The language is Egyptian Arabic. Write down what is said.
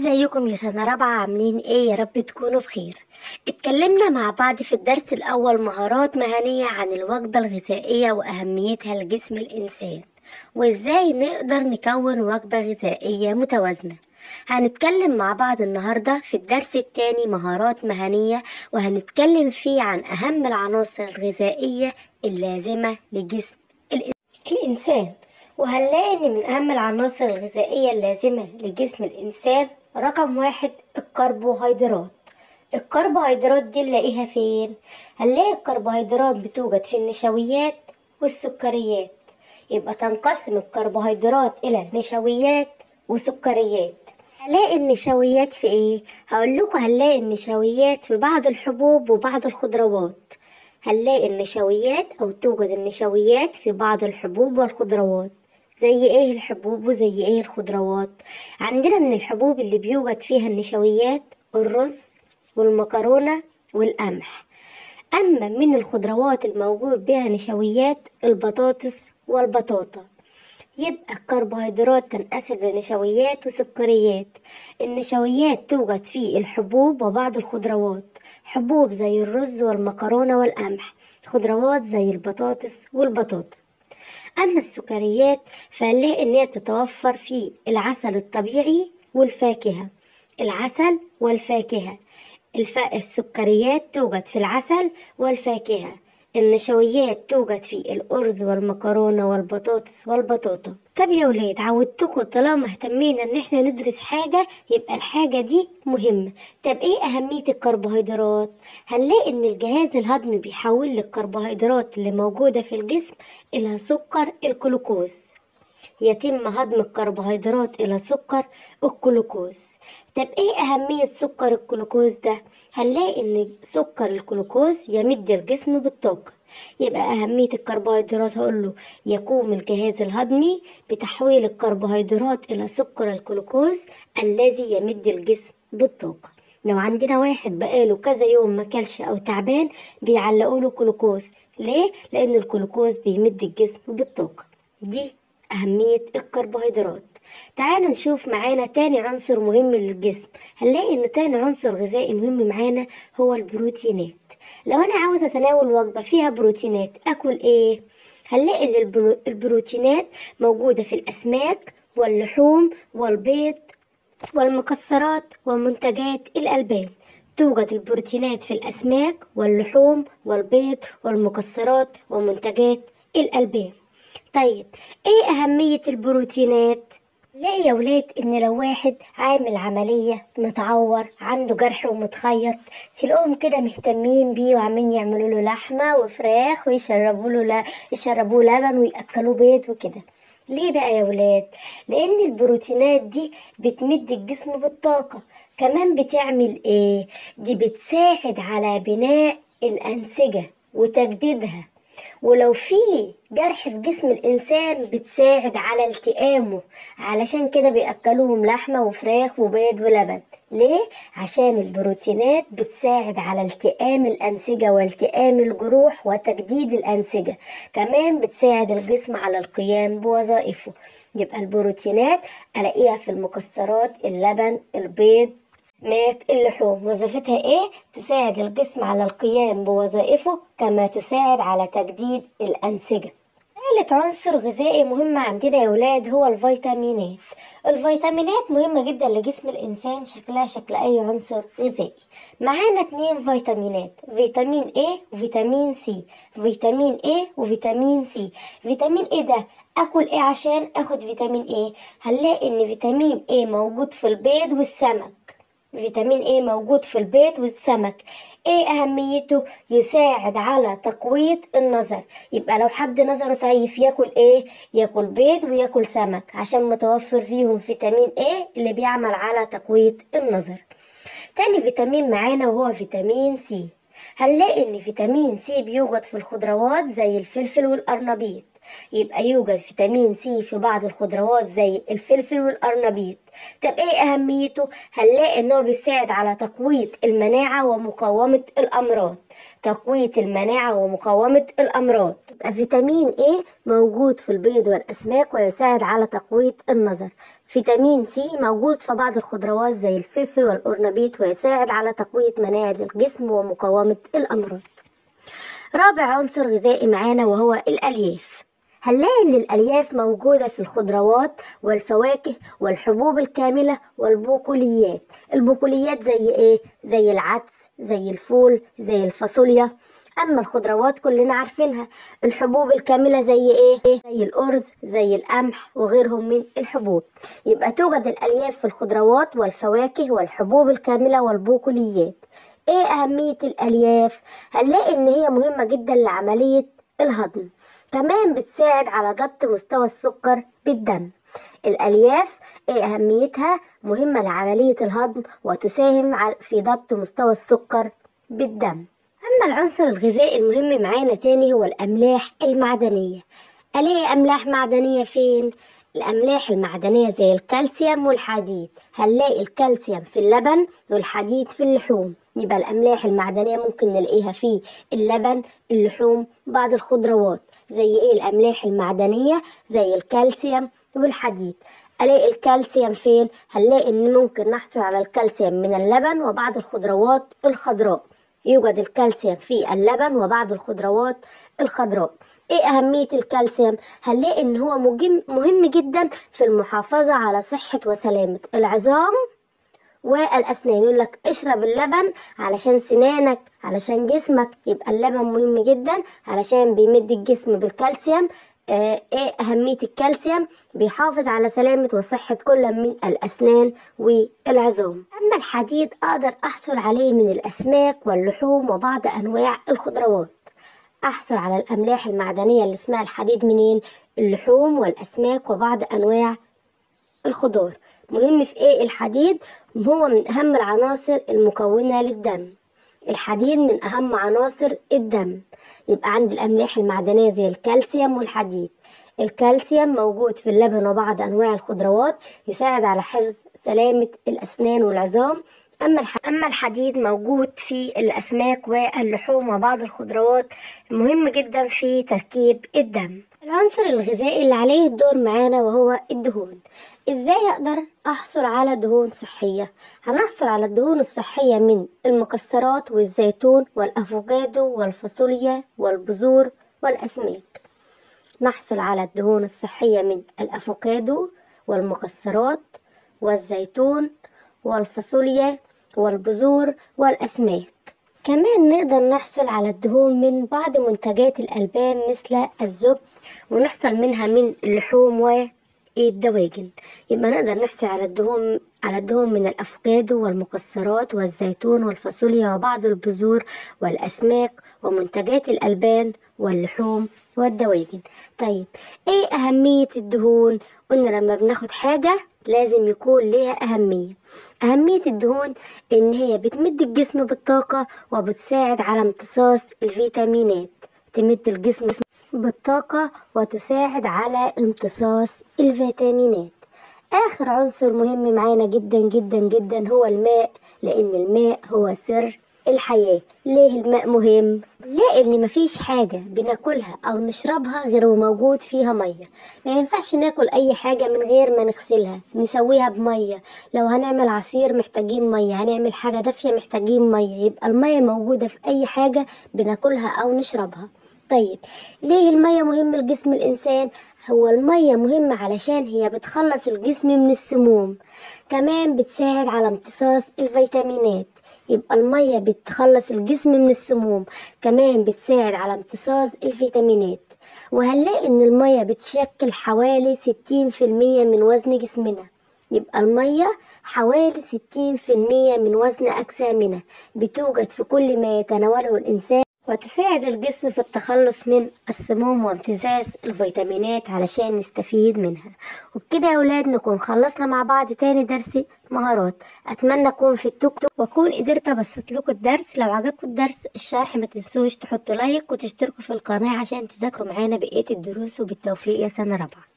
ازيكم يا سنة رابعة عاملين ايه يا رب تكونوا بخير اتكلمنا مع بعض في الدرس الأول مهارات مهنية عن الوجبة الغذائية وأهميتها لجسم الإنسان وازاي نقدر نكون وجبة غذائية متوازنة هنتكلم مع بعض النهاردة في الدرس التاني مهارات مهنية وهنتكلم فيه عن أهم العناصر الغذائية اللازمة لجسم الإنسان الإنسان وهنلاقي إن من أهم العناصر الغذائية اللازمة لجسم الإنسان رقم واحد الكربوهيدرات الكربوهيدرات دي نلاقيها فين؟ هنلاقي الكربوهيدرات بتوجد في النشويات والسكريات يبقى تنقسم الكربوهيدرات إلى نشويات وسكريات هنلاقي النشويات في ايه؟ هقول لكم هنلاقي النشويات في بعض الحبوب وبعض الخضروات هنلاقي النشويات أو توجد النشويات في بعض الحبوب والخضروات زي ايه الحبوب وزي ايه الخضروات عندنا من الحبوب اللي بيوجد فيها النشويات الرز والمكرونة والقمح أما من الخضروات الموجود بها نشويات البطاطس والبطاطا يبقى الكربوهيدرات تنقسم لنشويات وسكريات النشويات توجد في الحبوب وبعض الخضروات حبوب زي الرز والمكرونة والقمح خضروات زي البطاطس والبطاطا أما السكريات فهنلاقي إن هي بتتوفر في العسل الطبيعي والفاكهة العسل والفاكهة الف... السكريات توجد في العسل والفاكهة النشويات توجد في الأرز والمكرونة والبطاطس والبطاطا طب يا ولاد عودتكم طالما اهتمينا ان احنا ندرس حاجة يبقى الحاجة دي مهمة طب ايه أهمية الكربوهيدرات هنلاقي ان الجهاز الهضمي بيحول الكربوهيدرات اللي موجودة في الجسم إلى سكر الجلوكوز يتم هضم الكربوهيدرات إلى سكر الجلوكوز طب ايه أهمية سكر الجلوكوز ده؟ هنلاقي إن سكر الجلوكوز يمد الجسم بالطاقة يبقى أهمية الكربوهيدرات هقوله يقوم الجهاز الهضمي بتحويل الكربوهيدرات إلى سكر الجلوكوز الذي يمد الجسم بالطاقة لو عندنا واحد بقاله كذا يوم ما كلش أو تعبان بيعلقوا له جلوكوز ليه؟ لأن الجلوكوز بيمد الجسم بالطاقة دي أهمية الكربوهيدرات تعالوا نشوف معانا تاني عنصر مهم للجسم هنلاقي ان تاني عنصر غذائي مهم معانا هو البروتينات لو انا عاوزة اتناول وجبة فيها بروتينات اكل ايه هنلاقي ان البرو- البروتينات موجودة في الاسماك واللحوم والبيض والمكسرات ومنتجات الالبان توجد البروتينات في الاسماك واللحوم والبيض والمكسرات ومنتجات الالبان طيب ايه اهمية البروتينات لا يا ولاد ان لو واحد عامل عملية متعور عنده جرح ومتخيط تلاقوهم كده مهتمين بيه وعاملين يعملوا له لحمة وفراخ ويشربوا له لا يشربوه لبن ويأكلوه بيض وكده ليه بقى يا ولاد لان البروتينات دي بتمد الجسم بالطاقة كمان بتعمل ايه دي بتساعد على بناء الأنسجة وتجديدها ولو في جرح في جسم الإنسان بتساعد على التئامه علشان كده بيأكلوهم لحمة وفراخ وبيض ولبن ليه؟ عشان البروتينات بتساعد على التئام الأنسجة والتئام الجروح وتجديد الأنسجة كمان بتساعد الجسم على القيام بوظائفه يبقى البروتينات ألاقيها في المكسرات اللبن البيض الأسماك اللحوم وظيفتها إيه؟ تساعد الجسم على القيام بوظائفه كما تساعد على تجديد الأنسجة ثالث عنصر غذائي مهم عندنا يا ولاد هو الفيتامينات الفيتامينات مهمة جدا لجسم الإنسان شكلها شكل أي عنصر غذائي معانا اتنين فيتامينات فيتامين A وفيتامين C فيتامين A وفيتامين C فيتامين A ده أكل إيه عشان أخد فيتامين A هنلاقي إن فيتامين A موجود في البيض والسمك فيتامين A موجود في البيض والسمك ايه اهميته يساعد على تقوية النظر يبقى لو حد نظره ضعيف ياكل ايه ياكل بيض وياكل سمك عشان متوفر فيهم فيتامين A اللي بيعمل على تقوية النظر تاني فيتامين معانا وهو فيتامين سي هنلاقي ان فيتامين سي بيوجد في الخضروات زي الفلفل والقرنبيط يبقى يوجد فيتامين سي في بعض الخضروات زي الفلفل والقرنبيط طب ايه اهميته هنلاقي ان هو بيساعد على تقوية المناعة ومقاومة الامراض تقوية المناعة ومقاومة الامراض يبقى فيتامين ايه موجود في البيض والاسماك ويساعد على تقوية النظر فيتامين سي موجود في بعض الخضروات زي الفلفل والقرنبيط ويساعد على تقوية مناعة الجسم ومقاومة الامراض رابع عنصر غذائي معانا وهو الألياف هنلاقي إن الألياف موجودة في الخضروات والفواكه والحبوب الكاملة والبقوليات البقوليات زي إيه؟ زي العدس زي الفول زي الفاصوليا أما الخضروات كلنا عارفينها الحبوب الكاملة زي إيه؟ زي الأرز زي القمح وغيرهم من الحبوب يبقى توجد الألياف في الخضروات والفواكه والحبوب الكاملة والبقوليات ايه اهمية الالياف هنلاقي ان هي مهمة جدا لعملية الهضم كمان بتساعد على ضبط مستوى السكر بالدم الالياف ايه اهميتها مهمة لعملية الهضم وتساهم في ضبط مستوى السكر بالدم اما العنصر الغذائي المهم معانا تاني هو الاملاح المعدنية الاقي املاح معدنية فين الأملاح المعدنية زي الكالسيوم والحديد هنلاقي الكالسيوم في اللبن والحديد في اللحوم يبقى الأملاح المعدنية ممكن نلاقيها في اللبن اللحوم بعض الخضروات زي إيه الأملاح المعدنية زي الكالسيوم والحديد ألاقي الكالسيوم فين؟ هنلاقي إن ممكن نحصل على الكالسيوم من اللبن وبعض الخضروات الخضراء يوجد الكالسيوم في اللبن وبعض الخضروات الخضراء ايه اهمية الكالسيوم هنلاقي ان هو مهم جدا في المحافظة على صحة وسلامة العظام والاسنان يقول لك اشرب اللبن علشان سنانك علشان جسمك يبقى اللبن مهم جدا علشان بيمد الجسم بالكالسيوم آه ايه اهمية الكالسيوم بيحافظ على سلامة وصحة كل من الاسنان والعظام اما الحديد اقدر احصل عليه من الاسماك واللحوم وبعض انواع الخضروات احصل على الاملاح المعدنية اللي اسمها الحديد منين اللحوم والاسماك وبعض انواع الخضار مهم في ايه الحديد هو من اهم العناصر المكونة للدم الحديد من اهم عناصر الدم يبقى عند الاملاح المعدنية زي الكالسيوم والحديد الكالسيوم موجود في اللبن وبعض انواع الخضروات يساعد على حفظ سلامة الاسنان والعظام أما أما الحديد موجود في الأسماك واللحوم وبعض الخضروات مهم جدا في تركيب الدم العنصر الغذائي اللي عليه الدور معانا وهو الدهون ازاي اقدر احصل على دهون صحية هنحصل على الدهون الصحية من المكسرات والزيتون والافوكادو والفاصوليا والبذور والاسماك نحصل على الدهون الصحية من الافوكادو والمكسرات والزيتون والفاصوليا والبذور والأسماك كمان نقدر نحصل على الدهون من بعض منتجات الألبان مثل الزبد ونحصل منها من اللحوم والدواجن يبقى نقدر نحصل على الدهون على الدهون من الأفوكادو والمكسرات والزيتون والفاصوليا وبعض البذور والأسماك ومنتجات الألبان واللحوم والدواجن طيب ايه أهمية الدهون قلنا لما بناخد حاجة لازم يكون ليها أهمية أهمية الدهون إن هي بتمد الجسم بالطاقة وبتساعد على امتصاص الفيتامينات تمد الجسم بالطاقة وتساعد على امتصاص الفيتامينات آخر عنصر مهم معانا جدا جدا جدا هو الماء لأن الماء هو سر الحياة ليه الماء مهم؟ لأن مفيش حاجة بناكلها أو نشربها غير وموجود فيها مية ما ينفعش ناكل أي حاجة من غير ما نغسلها نسويها بمية لو هنعمل عصير محتاجين مية هنعمل حاجة دافية محتاجين مية يبقى المية موجودة في أي حاجة بناكلها أو نشربها طيب ليه المية مهم لجسم الإنسان؟ هو المية مهمة علشان هي بتخلص الجسم من السموم كمان بتساعد على امتصاص الفيتامينات يبقى المية بتخلص الجسم من السموم كمان بتساعد على امتصاص الفيتامينات وهنلاقي ان المية بتشكل حوالي ستين في المية من وزن جسمنا يبقى المية حوالي ستين في المية من وزن أجسامنا بتوجد في كل ما يتناوله الإنسان وتساعد الجسم في التخلص من السموم وامتزاز الفيتامينات علشان نستفيد منها وبكده يا ولاد نكون خلصنا مع بعض تاني درس مهارات اتمنى اكون في التوك توك واكون قدرت ابسط لكم الدرس لو عجبكم الدرس الشرح ما تنسوش تحطوا لايك وتشتركوا في القناة عشان تذاكروا معانا بقية الدروس وبالتوفيق يا سنة رابعة